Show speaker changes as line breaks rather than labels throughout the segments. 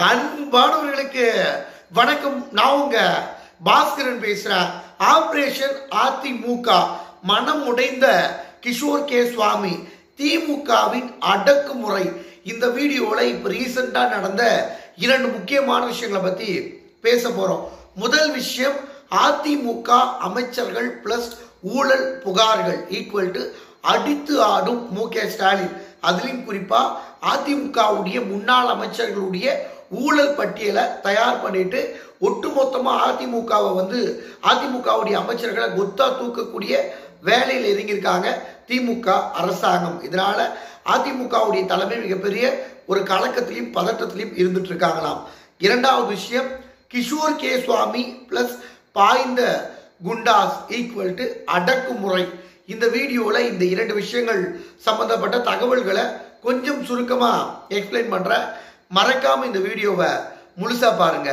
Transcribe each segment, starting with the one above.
அன்பானவர்களுக்கு வணக்கம் நான் உங்க பாஸ்கரன் பேசுறேன் ஆபரேஷன் அதிமுக மனம் உடைந்த கிஷோர் கே சுவாமி திமுகவின் அடக்குமுறை இந்த வீடியோல இப்ப ரீசெண்டா நடந்த இரண்டு முக்கியமான விஷயங்களை பத்தி பேச போறோம் முதல் விஷயம் அதிமுக அமைச்சர்கள் பிளஸ் ஊழல் புகார்கள் ஈக்குவல் டு அடித்து ஆடும் மு க ஸ்டாலின் அதுலயும் குறிப்பா அதிமுகவுடைய முன்னாள் அமைச்சர்களுடைய ஊழல் பட்டியலை தயார் பண்ணிட்டு ஒட்டுமொத்தமா அதிமுகவை வந்து அதிமுகவுடைய அமைச்சர்களை கொத்தா தூக்கக்கூடிய வேலையில் இறங்கியிருக்காங்க திமுக அரசாங்கம் இதனால அதிமுகவுடைய தலைமை மிகப்பெரிய ஒரு கலக்கத்திலையும் பதட்டத்திலையும் இருந்துட்டு இருக்காங்களாம் இரண்டாவது விஷயம் கிஷோர் கே சுவாமி பிளஸ் பாய்ந்த குண்டாஸ் ஈக்குவல் டு அடக்குமுறை இந்த வீடியோல இந்த இரண்டு விஷயங்கள் சம்பந்தப்பட்ட தகவல்களை கொஞ்சம் சுருக்கமா எக்ஸ்பிளைன் பண்றேன் மறக்காம இந்த வீடியோவை முழுசா பாருங்க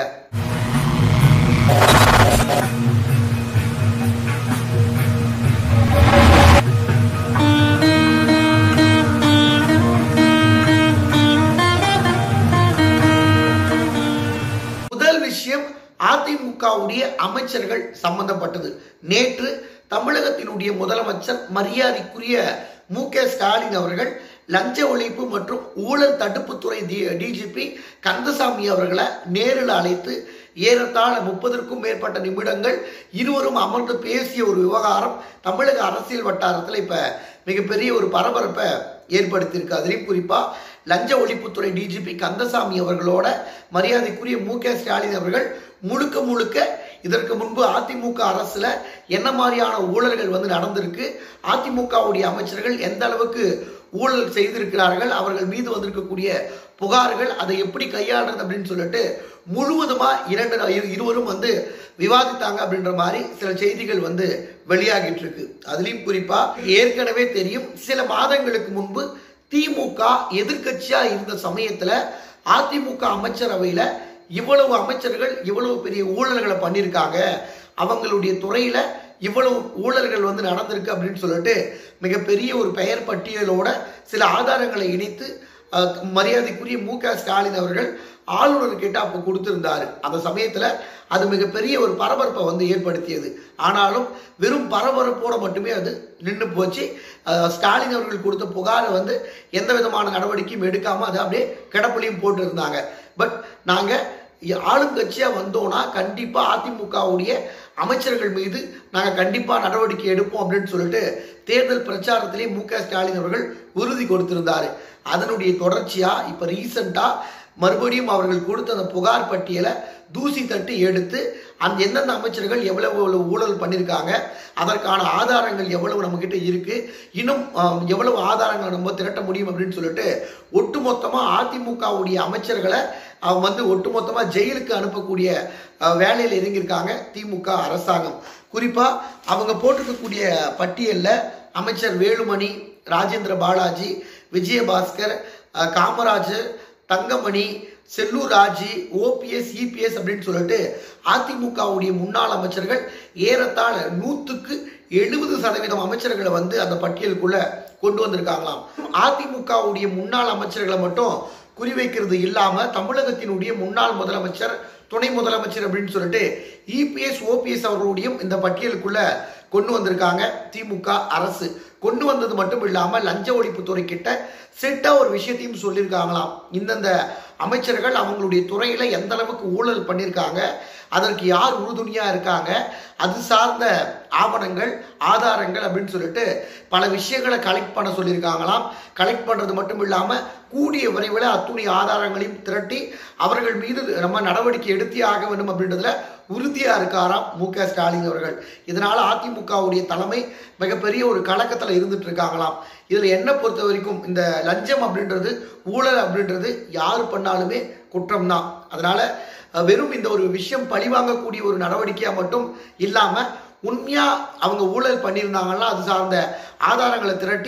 முதல் விஷயம் அதிமுகவுடைய அமைச்சர்கள் சம்பந்தப்பட்டது நேற்று தமிழகத்தினுடைய முதலமைச்சர் மரியாதைக்குரிய மு க ஸ்டாலின் அவர்கள் லஞ்ச ஒழிப்பு மற்றும் ஊழல் தடுப்புத்துறை டிஜிபி கந்தசாமி அவர்களை நேரில் அழைத்து ஏறத்தாழ முப்பதற்கும் மேற்பட்ட நிமிடங்கள் இருவரும் அமர்ந்து பேசிய ஒரு விவகாரம் தமிழக அரசியல் வட்டாரத்தில் இப்ப மிகப்பெரிய ஒரு பரபரப்பை ஏற்படுத்தியிருக்கு அதிலையும் குறிப்பா லஞ்ச ஒழிப்புத்துறை டிஜிபி கந்தசாமி அவர்களோட மரியாதைக்குரிய மு க ஸ்டாலின் அவர்கள் முழுக்க முழுக்க இதற்கு முன்பு அதிமுக அரசுல என்ன மாதிரியான ஊழல்கள் வந்து நடந்திருக்கு அதிமுகவுடைய அமைச்சர்கள் எந்த அளவுக்கு ஊழல் செய்திருக்கிறார்கள் அவர்கள் மீது வந்திருக்கக்கூடிய புகார்கள் அதை எப்படி கையாளுறது அப்படின்னு சொல்லிட்டு முழுவதுமா இரண்டு இரு- இருவரும் வந்து விவாதித்தாங்க அப்படின்ற மாதிரி சில செய்திகள் வந்து வெளியாகிட்டு இருக்கு அதுலயும் குறிப்பா ஏற்கனவே தெரியும் சில மாதங்களுக்கு முன்பு திமுக எதிர்க்கட்சியா இருந்த சமயத்துல அதிமுக அமைச்சரவையில இவ்வளவு அமைச்சர்கள் இவ்வளவு பெரிய ஊழல்களை பண்ணியிருக்காங்க அவங்களுடைய துறையில இவ்வளவு ஊழல்கள் வந்து நடந்திருக்கு அப்படின்னு சொல்லிட்டு மிகப்பெரிய ஒரு பெயர் பட்டியலோட சில ஆதாரங்களை இணைத்து அஹ், மரியாதைக்குரிய மு க ஸ்டாலின் அவர்கள் ஆளுநர் கிட்ட அப்போ கொடுத்திருந்தாரு அந்த சமயத்துல அது மிகப்பெரிய ஒரு பரபரப்பை வந்து ஏற்படுத்தியது ஆனாலும் வெறும் பரபரப்போட மட்டுமே அது நின்று போச்சு அஹ், ஸ்டாலின் அவர்கள் கொடுத்த புகாரை வந்து எந்த விதமான நடவடிக்கையும் எடுக்காம அதை அப்படியே கிடப்புலையும் போட்டு இருந்தாங்க பட் நாங்க ஆளுங்கட்சியா வந்தோம்னா கண்டிப்பா அதிமுகவுடைய அமைச்சர்கள் மீது நாங்க கண்டிப்பா நடவடிக்கை எடுப்போம் அப்படின்னு சொல்லிட்டு தேர்தல் பிரச்சாரத்திலே மு க ஸ்டாலின் அவர்கள் உறுதி கொடுத்திருந்தாரு அதனுடைய தொடர்ச்சியா இப்ப ரீசெண்டா மறுபடியும் அவர்கள் கொடுத்த அந்த புகார் பட்டியலை தூசி தட்டி எடுத்து அந்த எந்தெந்த அமைச்சர்கள் எவ்வளவு எவ்வளவு ஊழல் பண்ணியிருக்காங்க அதற்கான ஆதாரங்கள் எவ்வளவு நம்ம கிட்ட இருக்கு இன்னும் ஆம், எவ்வளவு ஆதாரங்கள் நம்ம திரட்ட முடியும் அப்படின்னு சொல்லிட்டு ஒட்டுமொத்தமா அதிமுகவுடைய அமைச்சர்களை அவங்க வந்து ஒட்டுமொத்தமா ஜெயிலுக்கு அனுப்பக்கூடிய அஹ், வேலையில் இறங்கியிருக்காங்க திமுக அரசாங்கம் குறிப்பா அவங்க போட்டிருக்கக்கூடிய பட்டியல்ல அமைச்சர் வேலுமணி ராஜேந்திர பாலாஜி விஜயபாஸ்கர் அஹ், காமராஜர் தங்கமணி செல்லூர் ராஜி ஓபிஎஸ் இபிஎஸ் அப்படின்னு சொல்லிட்டு அதிமுகவுடைய முன்னாள் அமைச்சர்கள் ஏறத்தாழ நூத்துக்கு எழுபது சதவீதம் அமைச்சர்களை வந்து அந்த பட்டியலுக்குள்ள கொண்டு வந்திருக்காங்களாம் அதிமுகவுடைய முன்னாள் அமைச்சர்களை மட்டும் குறிவைக்கிறது இல்லாம தமிழகத்தினுடைய முன்னாள் முதலமைச்சர் துணை முதலமைச்சர் அப்படின்னு சொல்லிட்டு இபிஎஸ் ஓபிஎஸ் அவர்களுடையும் இந்த பட்டியலுக்குள்ள கொண்டு வந்திருக்காங்க திமுக அரசு கொண்டு வந்தது மட்டும் இல்லாம லஞ்ச ஒழிப்புத்துறை கிட்ட சிட்டா ஒரு விஷயத்தையும் சொல்லியிருக்காங்களாம் இந்தந்த அமைச்சர்கள் அவங்களுடைய துறையில எந்த அளவுக்கு ஊழல் பண்ணியிருக்காங்க அதற்கு யார் உறுதுணையா இருக்காங்க அது சார்ந்த ஆவணங்கள் ஆதாரங்கள் அப்படின்னு சொல்லிட்டு பல விஷயங்களை கலெக்ட் பண்ண சொல்லியிருக்காங்களாம் கலெக்ட் பண்றது மட்டும் இல்லாம கூடிய விரைவில் அத்துணை ஆதாரங்களையும் திரட்டி அவர்கள் மீது நம்ம நடவடிக்கை எடுத்தே ஆக வேண்டும் அப்படின்றதுல உறுதியா இருக்காராம் மு க ஸ்டாலின் அவர்கள் இதனால அதிமுகவுடைய தலைமை மிகப்பெரிய ஒரு கலக்கத்துல இருந்துட்டு இருக்காங்களாம் இதுல என்ன பொறுத்த வரைக்கும் இந்த லஞ்சம் அப்படின்றது ஊழல் அப்படின்றது யாரு பண்ணாலுமே குற்றம் தான் அதனால அஹ், வெறும் இந்த ஒரு விஷயம் பழிவாங்கக்கூடிய ஒரு நடவடிக்கையா மட்டும் இல்லாம உண்மையா அவங்க ஊழல் பண்ணியிருந்தாங்கன்னா அது சார்ந்த ஆதாரங்களை திரட்டி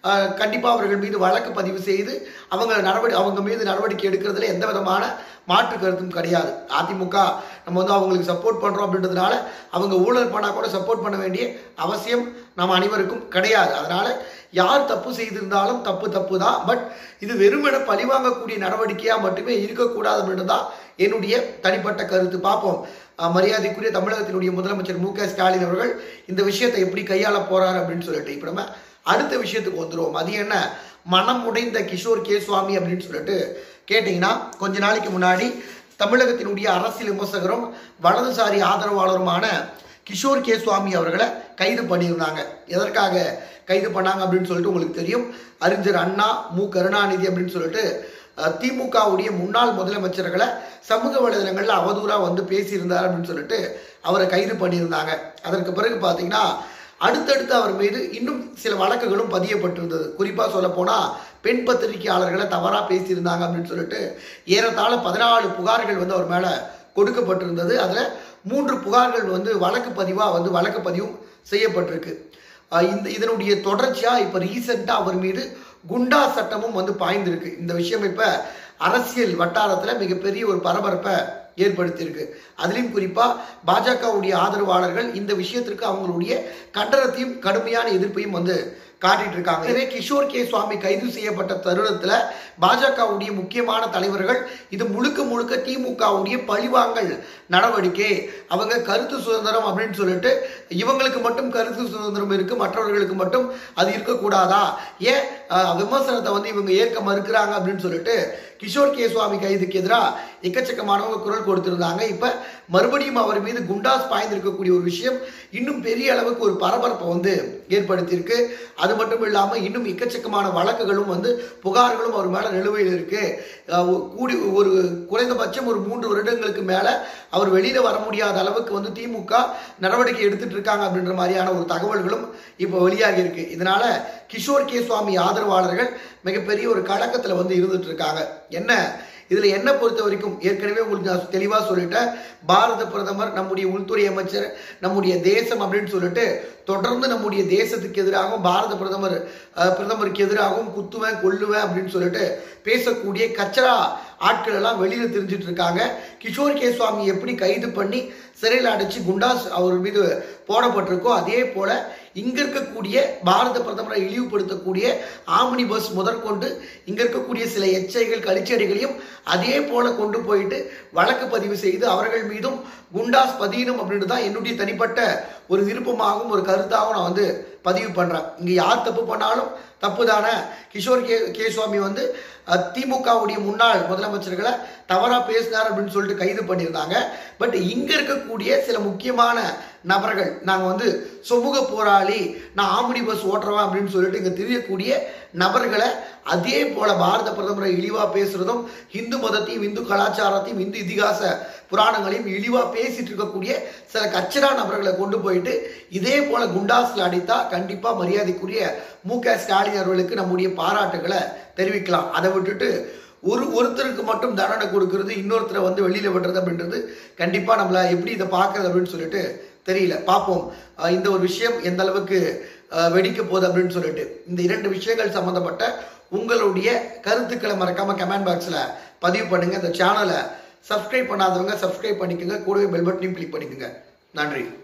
அஹ், கண்டிப்பா அவர்கள் மீது வழக்கு பதிவு செய்து அவங்க நடவடி அவங்க மீது நடவடிக்கை எடுக்கிறதுல எந்த விதமான மாற்று கருத்தும் கிடையாது அதிமுக நம்ம வந்து அவங்களுக்கு சப்போர்ட் பண்றோம் அப்படின்றதுனால அவங்க ஊழல் பண்ணா கூட சப்போர்ட் பண்ண வேண்டிய அவசியம் நம்ம அனைவருக்கும் கிடையாது அதனால யார் தப்பு செய்திருந்தாலும் தப்பு தப்பு தான் பட் இது வெறுமென பழிவாங்கக்கூடிய நடவடிக்கையா மட்டுமே இருக்கக்கூடாது அப்படின்றது தான் என்னுடைய தனிப்பட்ட கருத்து பார்ப்போம் அஹ் மரியாதைக்குரிய தமிழகத்தினுடைய முதலமைச்சர் மு க ஸ்டாலின் அவர்கள் இந்த விஷயத்தை எப்படி கையாள போறாரு அப்படின்னு சொல்லிட்டு இப்ப நம்ம அடுத்த விஷயத்துக்கு வந்துருவோம் அது என்ன மனம் உடைந்த கிஷோர் கே சுவாமி அப்படின்னு சொல்லிட்டு கேட்டீங்கன்னா கொஞ்ச நாளைக்கு முன்னாடி தமிழகத்தினுடைய அரசியல் விமர்சகரும் வலதுசாரி ஆதரவாளருமான கிஷோர் கே சுவாமி அவர்களை கைது பண்ணியிருந்தாங்க எதற்காக கைது பண்ணாங்க அப்படின்னு சொல்லிட்டு உங்களுக்கு தெரியும் அறிஞர் அண்ணா மு கருணாநிதி அப்படின்னு சொல்லிட்டு அஹ், திமுகவுடைய முன்னாள் முதலமைச்சர்களை சமூக வலைதளங்கள்ல அவதூறா வந்து பேசியிருந்தார் அப்படின்னு சொல்லிட்டு அவரை கைது பண்ணியிருந்தாங்க அதற்கு பிறகு பார்த்தீங்கன்னா அடுத்தடுத்து அவர் மீது இன்னும் சில வழக்குகளும் பதியப்பட்டிருந்தது குறிப்பா சொல்ல போனா பெண் பத்திரிகையாளர்களை தவறா பேசியிருந்தாங்க அப்படின்னு சொல்லிட்டு ஏறத்தாழ பதினாலு புகார்கள் வந்து அவர் மேல கொடுக்கப்பட்டிருந்தது அதுல மூன்று புகார்கள் வந்து வழக்கு பதிவா வந்து வழக்கு பதிவும் செய்யப்பட்டிருக்கு அஹ் இந்த இதனுடைய தொடர்ச்சியா இப்ப ரீசெண்டா அவர் மீது குண்டா சட்டமும் வந்து பாய்ந்திருக்கு இந்த விஷயம் இப்ப அரசியல் வட்டாரத்துல மிகப்பெரிய ஒரு பரபரப்பை ஏற்படுத்தியிருக்கு அதுலயும் குறிப்பா பாஜகவுடைய ஆதரவாளர்கள் இந்த விஷயத்திற்கு அவங்களுடைய கண்டனத்தையும் கடுமையான எதிர்ப்பையும் வந்து காட்டிட்டு இருக்காங்க எனவே கிஷோர் கே சுவாமி கைது செய்யப்பட்ட தருணத்துல பாஜகவுடைய முக்கியமான தலைவர்கள் இது முழுக்க முழுக்க திமுகவுடைய பழிவாங்கல் நடவடிக்கை அவங்க கருத்து சுதந்திரம் அப்படின்னு சொல்லிட்டு இவங்களுக்கு மட்டும் கருத்து சுதந்திரம் இருக்கு மற்றவர்களுக்கு மட்டும் அது இருக்கக்கூடாதா ஏன் அஹ், விமர்சனத்தை வந்து இவங்க ஏற்க மறுக்கிறாங்க அப்படின்னு சொல்லிட்டு கிஷோர் கே சுவாமி கைதுக்கு எதிராக எக்கச்சக்கமானவங்க குரல் கொடுத்திருந்தாங்க இப்ப மறுபடியும் அவர் மீது குண்டாஸ் பாய்ந்திருக்கக்கூடிய ஒரு விஷயம் இன்னும் பெரிய அளவுக்கு ஒரு பரபரப்பை வந்து ஏற்படுத்தியிருக்கு அது மட்டும் இல்லாம இன்னும் எக்கச்சக்கமான வழக்குகளும் வந்து புகார்களும் அவர் மேல நிலுவையில் இருக்கு அஹ் ஒ- கூடி ஒரு குறைந்தபட்சம் ஒரு மூன்று வருடங்களுக்கு மேல அவர் வெளியில வர முடியாத அளவுக்கு வந்து திமுக நடவடிக்கை எடுத்துட்டு இருக்காங்க அப்படின்ற மாதிரியான ஒரு தகவல்களும் இப்போ வெளியாகி இருக்கு இதனால கிஷோர் கே சுவாமி ஆதரவாளர்கள் மிகப்பெரிய ஒரு கலக்கத்துல வந்து இருந்துட்டு இருக்காங்க என்ன இதுல என்ன பொறுத்த வரைக்கும் ஏற்கனவே உங்களுக்கு நான் தெளிவா சொல்லிட்டேன் பாரத பிரதமர் நம்முடைய உள்துறை அமைச்சர் நம்முடைய தேசம் அப்படின்னு சொல்லிட்டு தொடர்ந்து நம்முடைய தேசத்துக்கு எதிராகவும் பாரத பிரதமர் அஹ், பிரதமருக்கு எதிராகவும் குத்துவேன் கொல்லுவேன் அப்படின்னு சொல்லிட்டு பேசக்கூடிய கச்சரா ஆட்கள் எல்லாம் வெளியில தெரிஞ்சிட்டு இருக்காங்க கிஷோர் கே சுவாமி எப்படி கைது பண்ணி சிறையில் அடைச்சு குண்டாஸ் அவர் மீது போடப்பட்டிருக்கோ அதே போல இங்க இருக்கக்கூடிய பாரத பிரதமரை இழிவுபடுத்தக்கூடிய ஆம்னி பஸ் முதற்கொண்டு இங்க இருக்கக்கூடிய சில எச்சைகள் கழிச்சடிகளையும் அதே போல கொண்டு போயிட்டு வழக்கு பதிவு செய்து அவர்கள் மீதும் குண்டாஸ் பதியணும் அப்படின்னு தான் என்னுடைய தனிப்பட்ட ஒரு விருப்பமாகவும் ஒரு கருத்தாகவும் நான் வந்து பதிவு பண்றேன் இங்க யார் தப்பு பண்ணாலும் தப்பு தானே கிஷோர் கே கே சுவாமி வந்து அஹ், திமுகவுடைய முன்னாள் முதலமைச்சர்களை தவறா பேசினார் அப்படின்னு சொல்லிட்டு கைது பண்ணியிருந்தாங்க பட் இங்க இருக்கக்கூடிய சில முக்கியமான நபர்கள் நாங்க வந்து சமூக போராளி நான் ஆம்னி பஸ் ஓட்டுறவன் அப்படின்னு சொல்லிட்டு இங்க தெரியக்கூடிய நபர்களை அதே போல பாரத பிரதமரை இழிவா பேசுறதும் இந்து மதத்தையும் இந்து கலாச்சாரத்தையும் இந்து இதிகாச புராணங்களையும் இழிவா பேசிட்டு இருக்கக்கூடிய சில கச்சரா நபர்களை கொண்டு போயிட்டு இதே போல குண்டாஸ்ல அடித்தா கண்டிப்பா மரியாதைக்குரிய மு க ஸ்டாலின் அவர்களுக்கு நம்முடைய பாராட்டுகளை தெரிவிக்கலாம் அதை விட்டுட்டு ஒரு ஒருத்தருக்கு மட்டும் தண்டனை கொடுக்கறது இன்னொருத்தரை வந்து வெளியில விடுறது அப்படின்றது கண்டிப்பா நம்மள எப்படி இதை பார்க்கறது அப்படின்னு சொல்லிட்டு தெரியல பார்ப்போம் அஹ் இந்த ஒரு விஷயம் எந்த அளவுக்கு அஹ், வெடிக்க போகுது அப்படின்னு சொல்லிட்டு இந்த இரண்டு விஷயங்கள் சம்பந்தப்பட்ட உங்களுடைய கருத்துக்களை மறக்காம கமெண்ட் பாக்ஸ்ல பதிவு பண்ணுங்க இந்த சேனலை சப்ஸ்கிரைப் பண்ணாதவங்க சப்ஸ்கிரைப் பண்ணிக்கோங்க கூடவே பெல் பட்டனையும் கிளிக் பண்ணிக்கோங்க நன்றி